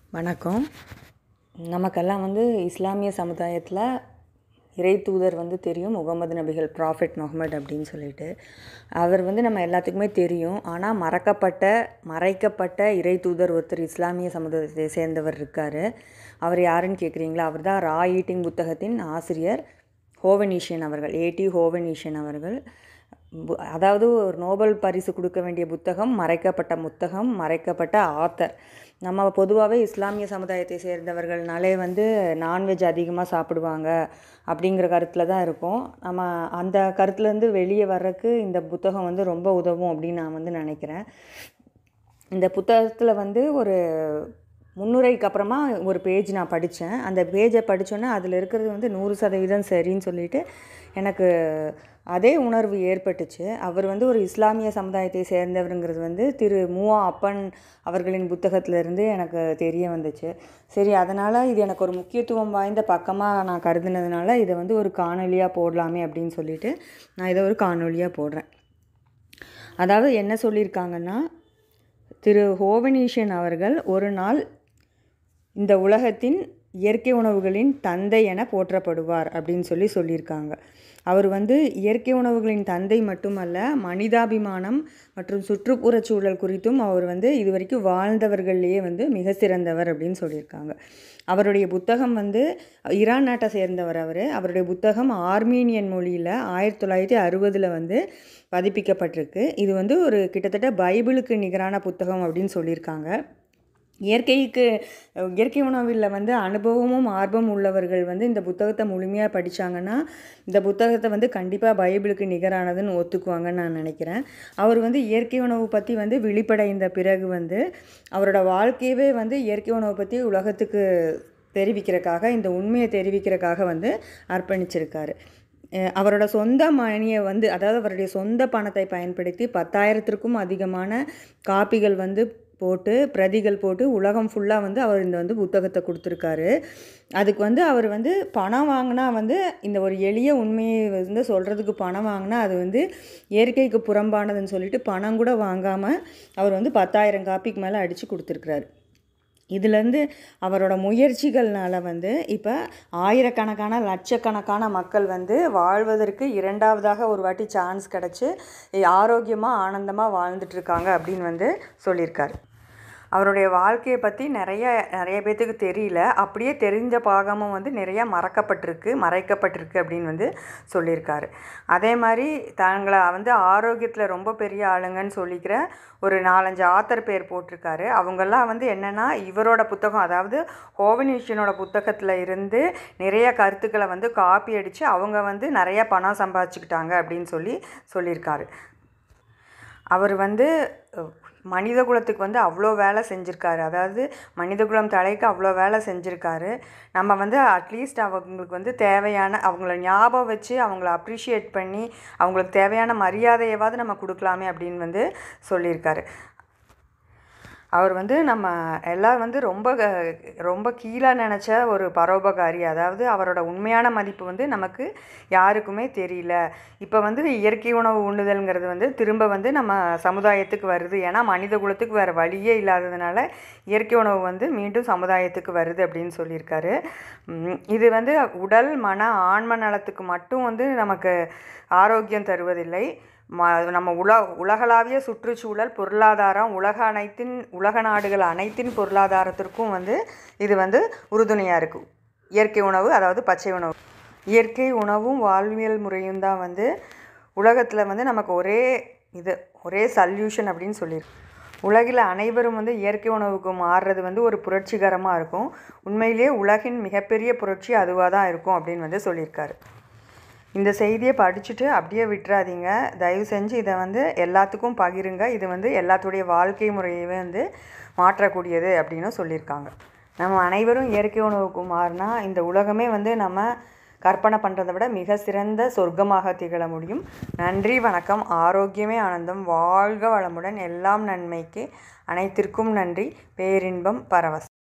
வணக்கம் நமக்கெல்லாம் வந்து இஸ்லாமிய சமுதாயத்தில் இறை தூதர் வந்து தெரியும் முகமது நபிகள் ப்ராஃபெட் முகமது அப்படின்னு சொல்லிட்டு அவர் வந்து நம்ம எல்லாத்துக்குமே தெரியும் ஆனால் மறக்கப்பட்ட மறைக்கப்பட்ட இறை தூதர் ஒருத்தர் இஸ்லாமிய சமுதாயத்தை சேர்ந்தவர் இருக்கார் அவர் யாருன்னு கேட்குறீங்களா அவர் தான் ரா ஈட்டிங் புத்தகத்தின் ஆசிரியர் ஹோவனீஷியன் அவர்கள் ஏடி ஹோவனீஷியன் அவர்கள் பு- அதாவது ஒரு நோபல் பரிசு கொடுக்க வேண்டிய புத்தகம் மறைக்கப்பட்ட புத்தகம் மறைக்கப்பட்ட ஆத்தர் நம்ம பொதுவாகவே இஸ்லாமிய சமுதாயத்தை சேர்ந்தவர்கள்னாலே வந்து நான்வெஜ் அதிகமாக சாப்பிடுவாங்க அப்படிங்கிற கருத்தில் தான் இருக்கும் நம்ம அந்த கருத்துலேருந்து வெளியே வர்றதுக்கு இந்த புத்தகம் வந்து ரொம்ப உதவும் அப்படின்னு நான் வந்து நினைக்கிறேன் இந்த புத்தகத்தில் வந்து ஒரு முன்னுரைக்கு அப்புறமா ஒரு பேஜ் நான் படித்தேன் அந்த பேஜை படித்தோன்னே அதில் இருக்கிறது வந்து நூறு சதவீதம் சரின்னு சொல்லிட்டு எனக்கு அதே உணர்வு ஏற்பட்டுச்சு அவர் வந்து ஒரு இஸ்லாமிய சமுதாயத்தை சேர்ந்தவருங்கிறது வந்து திரு மூவா அப்பன் அவர்களின் புத்தகத்திலிருந்து எனக்கு தெரிய வந்துச்சு சரி அதனால் இது எனக்கு ஒரு முக்கியத்துவம் வாய்ந்த பக்கமாக நான் கருதுனதுனால இதை வந்து ஒரு காணொலியாக போடலாமே அப்படின்னு சொல்லிட்டு நான் இதை ஒரு காணொலியாக போடுறேன் அதாவது என்ன சொல்லியிருக்காங்கன்னா திரு ஹோவனீஷன் அவர்கள் ஒரு நாள் இந்த உலகத்தின் இயற்கை உணவுகளின் தந்தை என போற்றப்படுவார் அப்படின்னு சொல்லி சொல்லியிருக்காங்க அவர் வந்து இயற்கை உணவுகளின் தந்தை மட்டுமல்ல மனிதாபிமானம் மற்றும் சுற்றுப்புறச் சூழல் குறித்தும் அவர் வந்து இதுவரைக்கும் வாழ்ந்தவர்கள்லேயே வந்து மிக சிறந்தவர் அப்படின்னு சொல்லியிருக்காங்க அவருடைய புத்தகம் வந்து ஈரான் நாட்டை சேர்ந்தவர் அவர் அவருடைய புத்தகம் ஆர்மீனியன் மொழியில் ஆயிரத்தி தொள்ளாயிரத்தி அறுபதில் வந்து பதிப்பிக்கப்பட்டிருக்கு இது வந்து ஒரு கிட்டத்தட்ட பைபிளுக்கு நிகரான புத்தகம் அப்படின்னு சொல்லியிருக்காங்க இயற்கைக்கு இயற்கை உணவில் வந்து அனுபவமும் ஆர்வம் உள்ளவர்கள் வந்து இந்த புத்தகத்தை முழுமையாக படித்தாங்கன்னா இந்த புத்தகத்தை வந்து கண்டிப்பாக பைபிளுக்கு நிகரானதுன்னு ஒத்துக்குவாங்கன்னு நான் நினைக்கிறேன் அவர் வந்து இயற்கை உணவு பற்றி வந்து விழிப்படைந்த பிறகு வந்து அவரோட வாழ்க்கையவே வந்து இயற்கை உணவை பற்றி உலகத்துக்கு தெரிவிக்கிறக்காக இந்த உண்மையை தெரிவிக்கிறக்காக வந்து அர்ப்பணிச்சிருக்காரு அஹ் அவரோட சொந்த மணியை வந்து அதாவது அவருடைய சொந்த பணத்தை பயன்படுத்தி பத்தாயிரத்திற்கும் அதிகமான காப்பிகள் வந்து போட்டு பிரதிகள் போட்டு உலகம் ஃபுல்லாக வந்து அவர் இந்த வந்து புத்தகத்தை கொடுத்துருக்காரு அதுக்கு வந்து அவர் வந்து பணம் வாங்கினா வந்து இந்த ஒரு எளிய உண்மையை வந்து சொல்கிறதுக்கு பணம் வாங்கினா அது வந்து இயற்கைக்கு புறம்பானதுன்னு சொல்லிட்டு பணம் கூட வாங்காமல் அவர் வந்து பத்தாயிரம் காப்பிக்கு மேலே அடித்து கொடுத்துருக்குறாரு இதுலேருந்து அவரோட முயற்சிகள்னால வந்து இப்போ ஆயிரக்கணக்கான லட்சக்கணக்கான மக்கள் வந்து வாழ்வதற்கு இரண்டாவதாக ஒரு வாட்டி சான்ஸ் கிடச்சி ஆரோக்கியமாக ஆனந்தமாக வாழ்ந்துட்டுருக்காங்க அப்படின்னு வந்து சொல்லியிருக்காரு அவருடைய வாழ்க்கையை பற்றி நிறைய நிறைய பேர்த்துக்கு தெரியல அப்படியே தெரிஞ்ச பாகமும் வந்து நிறையா மறக்கப்பட்டிருக்கு மறைக்கப்பட்டிருக்கு அப்படின்னு வந்து சொல்லியிருக்காரு அதே மாதிரி தங்களை வந்து ஆரோக்கியத்தில் ரொம்ப பெரிய ஆளுங்கன்னு சொல்லிக்கிற ஒரு நாலஞ்சு ஆத்தர் பேர் போட்டிருக்காரு அவங்கெல்லாம் வந்து என்னென்னா இவரோட புத்தகம் அதாவது ஹோவனீஷனோட புத்தகத்தில் இருந்து நிறைய கருத்துக்களை வந்து காப்பி அடித்து அவங்க வந்து நிறைய பணம் சம்பாதிச்சுக்கிட்டாங்க அப்படின்னு சொல்லி சொல்லியிருக்காரு அவர் வந்து அஹ், மனித குலத்துக்கு வந்து அவ்வளோ வேலை செஞ்சுருக்காரு அதாவது மனித குலம் தலைக்கு அவ்வளோ வேலை செஞ்சுருக்காரு நம்ம வந்து அட்லீஸ்ட் அவங்களுக்கு வந்து தேவையான அவங்கள ஞாபகம் வச்சு அவங்கள அப்ரிஷியேட் பண்ணி அவங்களுக்கு தேவையான மரியாதையவாவது நம்ம கொடுக்கலாமே அப்படின்னு வந்து சொல்லியிருக்காரு அவர் வந்து நம்ம எல்லாம் வந்து ரொம்ப க- ரொம்ப கீழாக நினச்ச ஒரு பரோபகாரி அதாவது அவரோட உண்மையான மதிப்பு வந்து நமக்கு யாருக்குமே தெரியல இப்போ வந்து இயற்கை உணவு உண்ணுதல்ங்கிறது வந்து திரும்ப வந்து நம்ம சமுதாயத்துக்கு வருது ஏன்னா மனித குலத்துக்கு வேறு வழியே இல்லாததுனால இயற்கை உணவு வந்து மீண்டும் சமுதாயத்துக்கு வருது அப்படின்னு சொல்லியிருக்காரு உம், இது வந்து உடல் மன ஆன்ம நலத்துக்கு மட்டும் வந்து நமக்கு ஆரோக்கியம் தருவதில்லை ம நம்ம உல உலகளாவிய சுற்றுச்சூழல் பொருளாதாரம் உலக அனைத்தின் உலக நாடுகள் அனைத்தின் பொருளாதாரத்திற்கும் வந்து இது வந்து உறுதுணையாக இருக்கும் இயற்கை உணவு அதாவது பச்சை உணவு இயற்கை உணவும் வாழ்வியல் முறையும் தான் வந்து உலகத்தில் வந்து நமக்கு ஒரே இது ஒரே சல்யூஷன் அப்படின்னு சொல்லியிருக்கு உலகில் அனைவரும் வந்து இயற்கை உணவுக்கு மாறுறது வந்து ஒரு புரட்சிகரமாக இருக்கும் உண்மையிலேயே உலகின் மிகப்பெரிய புரட்சி அதுவாக தான் இருக்கும் அப்படின்னு வந்து சொல்லியிருக்காரு இந்த செய்தியை படிச்சுட்டு அப்படியே விட்டுறாதீங்க தயவு செஞ்சு இதை வந்து எல்லாத்துக்கும் பகிருங்க இது வந்து எல்லாத்துடைய வாழ்க்கை முறையவே வந்து மாற்றக்கூடியது அப்படின்னு சொல்லியிருக்காங்க நம்ம அனைவரும் இயற்கை உணவுக்கு மாறினா இந்த உலகமே வந்து நம்ம கற்பனை பண்ணுறதை விட மிக சிறந்த சொர்க்கமாக திகழ முடியும் நன்றி வணக்கம் ஆரோக்கியமே ஆனந்தம் வாழ்க வளமுடன் எல்லாம் நன்மைக்கு அனைத்திற்கும் நன்றி பேரின்பம் பரவசம்